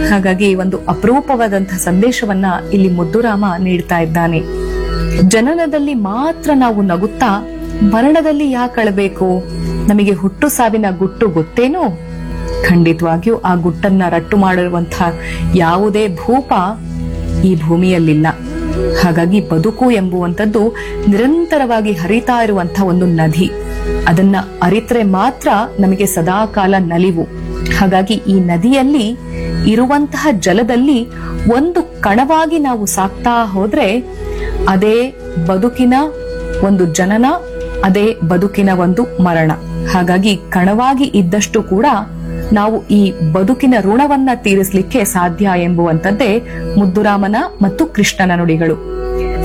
ಹಾಗಾಗಿ ಒಂದು ಅಪರೂಪವಾದಂತಹ ಸಂದೇಶವನ್ನ ಇಲ್ಲಿ ಮುದ್ದುರಾಮ ನೀಡ್ತಾ ಇದ್ದಾನೆ ಜನನದಲ್ಲಿ ಮಾತ್ರ ನಾವು ನಗುತ್ತಾ ಮರಣದಲ್ಲಿ ಯಾಕೆ ಅಳಬೇಕು ನಮಗೆ ಹುಟ್ಟು ಸಾವಿನ ಗುಟ್ಟು ಗೊತ್ತೇನೋ ಖಂಡಿತವಾಗಿಯೂ ಆ ಗುಟ್ಟನ್ನ ರಟ್ಟು ಮಾಡಿರುವಂತಹ ಯಾವುದೇ ಭೂಪ ಈ ಭೂಮಿಯಲ್ಲಿಲ್ಲ ಹಾಗಾಗಿ ಬದುಕು ಎಂಬುವಂಥದ್ದು ನಿರಂತರವಾಗಿ ಹರಿತಾ ಇರುವಂತಹ ಒಂದು ನದಿ ಅದನ್ನ ಅರಿತ್ರೆ ಮಾತ್ರ ನಮಗೆ ಸದಾಕಾಲ ನಲಿವು ಹಾಗಾಗಿ ಈ ನದಿಯಲ್ಲಿ ಇರುವಂತಹ ಜಲದಲ್ಲಿ ಒಂದು ಕಣವಾಗಿ ನಾವು ಸಾಕ್ತಾ ಹೋದ್ರೆ ಅದೇ ಬದುಕಿನ ಒಂದು ಜನನ ಅದೇ ಬದುಕಿನ ಒಂದು ಮರಣ ಹಾಗಾಗಿ ಕಣವಾಗಿ ಇದ್ದಷ್ಟು ಕೂಡ ನಾವು ಈ ಬದುಕಿನ ಋಣವನ್ನ ತೀರಿಸಲಿಕ್ಕೆ ಸಾಧ್ಯ ಎಂಬುವಂತದ್ದೇ ಮುದ್ದುರಾಮನ ಮತ್ತು ಕೃಷ್ಣನ ನುಡಿಗಳು